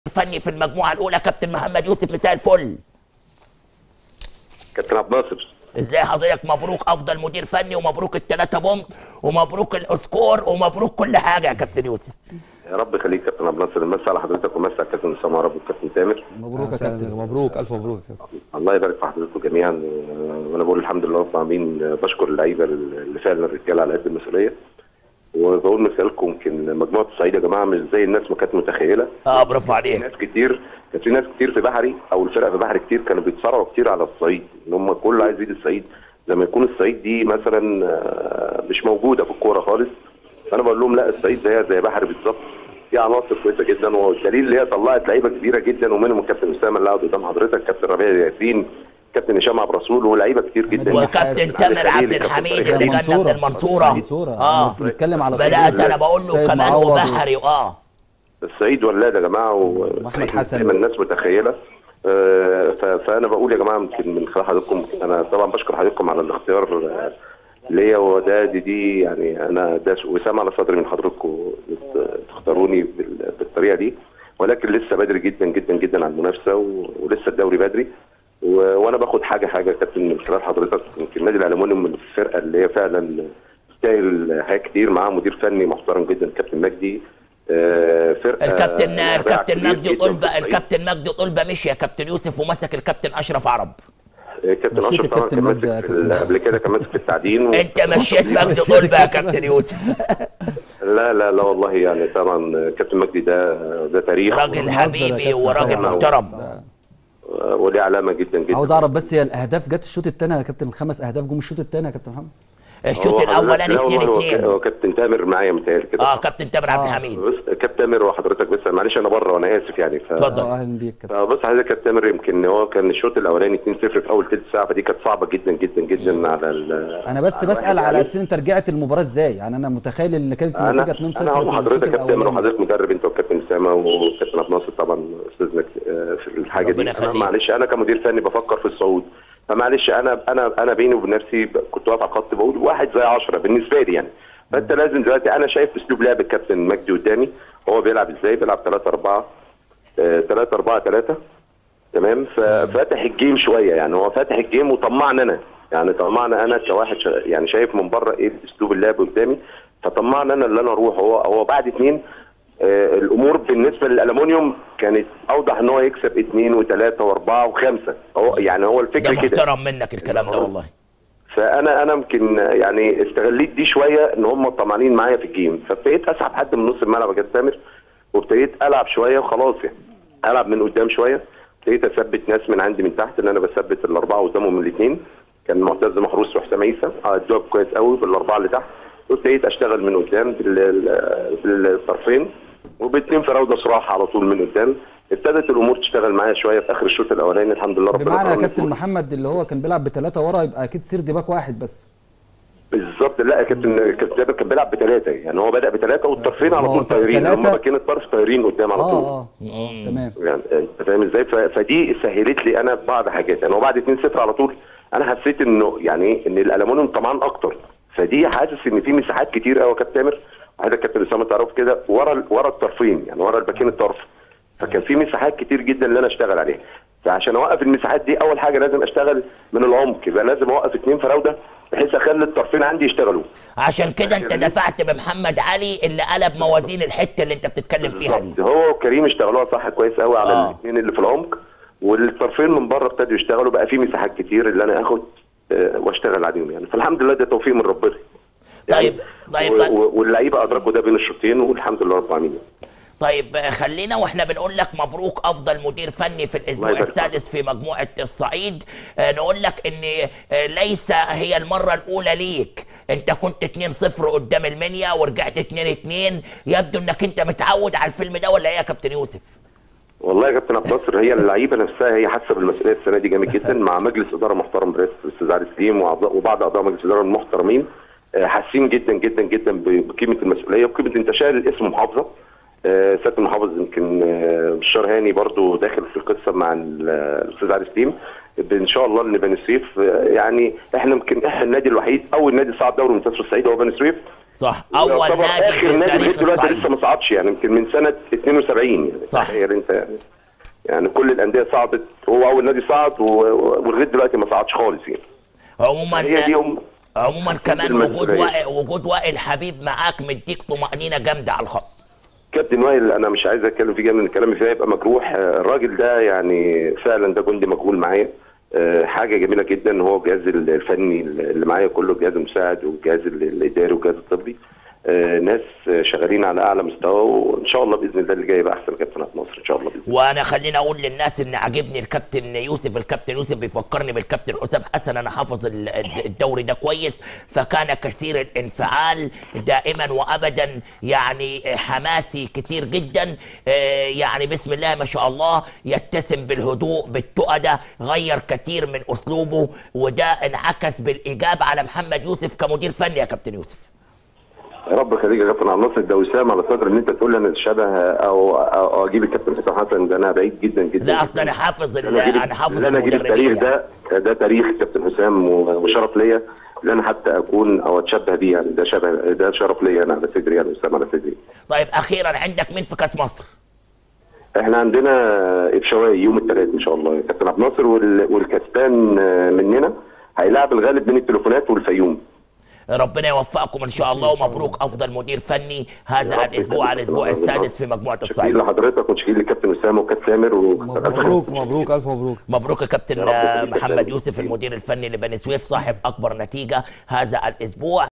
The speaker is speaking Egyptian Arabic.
فني في المجموعه الاولى كابتن محمد يوسف مساء الفل كابتن عبد الناصر ازاي حضرتك مبروك افضل مدير فني ومبروك الثلاثه بوم ومبروك الاسكور ومبروك كل حاجه يا كابتن يوسف يا رب يخليك كابتن عبد الناصر مسا على حضرتك ومسا على الكابتن اسامه يا رب والكابتن تامر مبروك يا كابتن مبروك الف مبروك يا كابتن الله يبارك في حضرتكم جميعا و- وانا بقول الحمد لله رب العالمين بشكر اللعيبه اللي فعلا رجاله على قد المسؤوليه وبقول مثالكم يمكن مجموعه الصعيد يا جماعه مش زي الناس ما كانت متخيله اه برافو في عليك ناس كتير كان في ناس كتير في بحري او الفرق في بحري كتير كانوا بيتصارعوا كتير على الصعيد ان هم كله عايز يجي الصعيد لما يكون الصعيد دي مثلا آه، مش موجوده في الكوره خالص فانا بقول لهم لا الصعيد زيها زي بحري بالظبط في عناصر كويسه جدا والدليل اللي هي طلعت لعيبه كبيره جدا ومنهم الكابتن اسامه اللي قاعد قدام حضرتك كابتن ربيع ياسين كابتن هشام عبد الرسول ولاعيبه كتير جدا وكابتن علي تامر خليل، عبد كابتن الحميد طارق اللي خليل. جالنا من المنصوره منصورة اه بنتكلم على بدات صعيد. انا بقول له سيد كمان معوض و- وبحري اه الصعيد ولاده يا جماعه وأحمد حسن. زي ما الناس متخيله آه، ف- فانا بقول يا جماعه يمكن من خلال حضراتكم انا طبعا بشكر حضراتكم على الاختيار آه، ليا وده دي, دي يعني انا ده وسام على صدري من حضراتكم بت- تختاروني بال- بالطريقه دي ولكن لسه بدري جدا جدا جدا على المنافسه و- ولسه الدوري بدري و- وانا باخد حاجه حاجه يا كابتن من خلال حضرتك يمكن نادي الالومنيوم من الفرقه اللي هي فعلا تستاهل حاجات كتير معاه مدير فني محترم جدا كابتن مجدي آه، فرقه الكابتن لعبها الكابتن كبير مجدي جداً في طلبه الصعيد. الكابتن مجدي طلبه مشي يا كابتن يوسف ومسك الكابتن اشرف عرب آه، كابتن مشيت اشرف طبعا الكابتن كان مجدي ماسك يا في كابتن. ال- قبل كده كان ماسك في التعدين و... انت مشيت مجدي مشيت طلبه يا الكابتن كابتن يوسف لا لا لا والله يعني طبعا كابتن مجدي ده ده تاريخ راجل يا حبيبي كابتن وراجل طبعاً. محترم آه، وليه علامه جدا جدا عاوز اعرف بس هي الاهداف جت الشوط الثاني يا كابتن الخمس اهداف جم الشوط الثاني يا كابتن محمد الشوط هو الاولاني حضرتك- لا 2 والله هو 2 ك- هو كابتن تامر معايا متهيألي كده اه كابتن تامر عبد آه. الحميد بص كابتن تامر وحضرتك بس معلش انا بره وانا اسف يعني ف... اتفضل. آه، اهلا بيك كابتن فبص حضرتك كابتن تامر يمكن هو كان الشوط الاولاني 2-0 في اول ثلث ساعه فدي كانت صعبه جدا جدا جدا على ال... انا بس على بسال الواحد على يعني. اساس انت رجعت المباراه ازاي يعني انا متخيل ان كانت انا النتيجه 2-0 انا هم في حضرتك الشوط كابتن تامر الأولاني. وحضرتك مدرب انت والكابتن اسامه وكابتن عبد الناصر طبعا استاذنا آه، في الحاجه دي ربنا انا يخليك. معلش انا كمدير فني بفكر في الصعود فمعلش انا انا انا بيني وبين نفسي ب- كنت واقف على الخط بقول واحد زي 10 بالنسبه لي يعني فانت لازم دلوقتي انا شايف اسلوب لعب الكابتن مجدي قدامي هو بيلعب ازاي بيلعب 3 4 3 4 3 تمام ففاتح الجيم شويه يعني هو فاتح الجيم وطمعني انا يعني طمعني انا كواحد شا- يعني شايف من بره ايه اسلوب اللعب قدامي فطمعني انا اللي انا اروح هو هو بعد اثنين آه الامور بالنسبه للالومنيوم كانت اوضح ان هو يكسب اثنين وثلاثه واربعه وخمسه هو يعني هو ده الفكر كده محترم منك الكلام ده والله فانا انا يمكن يعني استغليت دي شويه ان هم طمعانين معايا في الجيم فابتديت اسحب حد من نص الملعب يا كابتن تامر وابتديت العب شويه وخلاص يعني العب من قدام شويه ابتديت اثبت ناس من عندي من تحت ان انا بثبت الاربعه قدامهم من الاثنين كان معتز محروس وحسام عيسى الجواب كويس قوي بالاربعه اللي تحت وابتديت اشتغل من قدام بال- بالطرفين وباتنين فراوده صراحه على طول من قدام ابتدت الامور تشتغل معايا شويه في اخر الشوط الاولاني الحمد لله ربنا بمعنى يا كرمني كابتن بفوز. محمد اللي هو كان بيلعب بثلاثه ورا يبقى اكيد سيرد باك واحد بس بالظبط لا كابتن كابتن جابر كان بيلعب بثلاثه يعني هو بدا بثلاثه والطرفين على هو طول طايرين تلاتة- هم باكين الطرف طايرين قدام على اه طول اه آه، تمام يعني انت فاهم ازاي ف- فدي سهلت لي انا بعض حاجات يعني هو بعد 2-0 على طول انا حسيت انه يعني ايه ان الالومنيوم طمعان اكتر فدي حاسس ان في مساحات كتير قوي يا كابتن تامر وحضرتك كابتن اسامه تعرف كده ورا ال- ورا الطرفين يعني ورا الباكين الطرف فكان في مساحات كتير جدا اللي انا اشتغل عليها فعشان اوقف المساحات دي اول حاجه لازم اشتغل من العمق يبقى لازم اوقف اثنين فراوده بحيث اخلي الطرفين عندي يشتغلوا عشان كده انت دفعت بمحمد علي اللي قلب موازين الحته اللي انت بتتكلم فيها دي بالظبط. هو وكريم اشتغلوها صح كويس قوي على آه. الاثنين اللي في العمق والطرفين من بره ابتدوا يشتغلوا بقى في مساحات كتير اللي انا اخد آه، واشتغل عليهم يعني فالحمد لله ده توفيق من ربنا طيب- طيب. و- و- واللعيبه ادركوا ده بين الشوطين والحمد لله رب العالمين طيب آه، خلينا واحنا بنقول لك مبروك افضل مدير فني في الاسبوع الله يبارك السادس في مجموعه الصعيد آه، نقول لك ان آه، ليس هي المره الاولى ليك انت كنت 2-0 قدام المنيا ورجعت 2-2 يبدو انك انت متعود على الفيلم ده ولا ايه يا كابتن يوسف والله يا كابتن عبد الناصر هي اللعيبه نفسها هي حاسه بالمسؤوليه السنه دي جامد جدا مع مجلس اداره محترم برئاسه الاستاذ علي سليم وأعضاء- وبعض اعضاء مجلس الاداره المحترمين آه، حاسين جدا جدا جدا ب- بقيمه المسؤوليه وقيمه انتشار الاسم محافظه آه، سياده المحافظ يمكن آه، بشار هاني برضو داخل في القصه مع ال- الاستاذ علي سليم ان شاء الله ان بني سويف آه، يعني احنا يمكن احنا النادي الوحيد اول نادي صعد دوري ممتاز في الصعيد هو بني سويف صح اول يعتبر نادي اخر في نادي لغايه تاريخ دلوقتي الصعيد لسه ما صعدش يعني يمكن من سنه 72 يعني صح. تخيل انت يعني يعني كل الانديه صعدت هو اول نادي صعد و- و- ولغايه دلوقتي ما صعدش خالص يعني عموما هي دي هم عموما كمان المسؤولية. وجود وائل وجود وائل حبيب معاك مديك طمأنينة جامدة على الخط كابتن وائل انا مش عايز اتكلم فيه جامد ان كلامي فيه هيبقى مجروح آه، الراجل ده يعني فعلا ده جندي مجهول معايا آه، حاجه جميله جدا هو الجهاز الفني اللي معايا كله الجهاز المساعد والجهاز الاداري والجهاز الطبي آه، ناس آه، شغالين على اعلى مستوى وان شاء الله باذن الله اللي جاي يبقى احسن كابتنات مصر ان شاء الله باذن الله وانا خليني اقول للناس ان عاجبني الكابتن يوسف الكابتن يوسف بيفكرني بالكابتن حسام حسن انا حافظ ال- الد- الدوري ده كويس فكان كثير الانفعال دائما وابدا يعني حماسي كتير جدا آه، يعني بسم الله ما شاء الله يتسم بالهدوء بالتقى ده غير كتير من اسلوبه وده انعكس بالايجاب على محمد يوسف كمدير فني يا كابتن يوسف يا رب خليك يا كابتن عبد الناصر ده وسام على صدر ان انت تقول لي انا شبه او او أو اجيب الكابتن حسام حسن ده انا بعيد جدا جدا لا اصل انا حافظ ال- انا اجيب انا حافظ انا اجيب التاريخ المدربين ده ده تاريخ كابتن حسام و- وشرف ليا ان انا حتى اكون او اتشبه بيه يعني ده شبه ده شرف ليا انا على صدري يعني وسام على صدري طيب اخيرا عندك مين في كاس مصر؟ احنا عندنا افشاوي يوم الثلاث ان شاء الله كابتن عبد الناصر وال- والكسبان مننا هيلاعب الغالب بين التليفونات والفيوم ربنا يوفقكم ان شاء الله ومبروك افضل مدير فني يا هذا رب الاسبوع يخليك. الاسبوع السادس في مجموعه شكرا الصعيد لحضرتك وشكرا للكابتن اسامه وكابتن سامر مبروك مبروك الف مبروك مبروك يا كابتن يا رب يخليك يا محمد كابتن. يوسف المدير الفني لبني سويف صاحب اكبر نتيجه هذا الاسبوع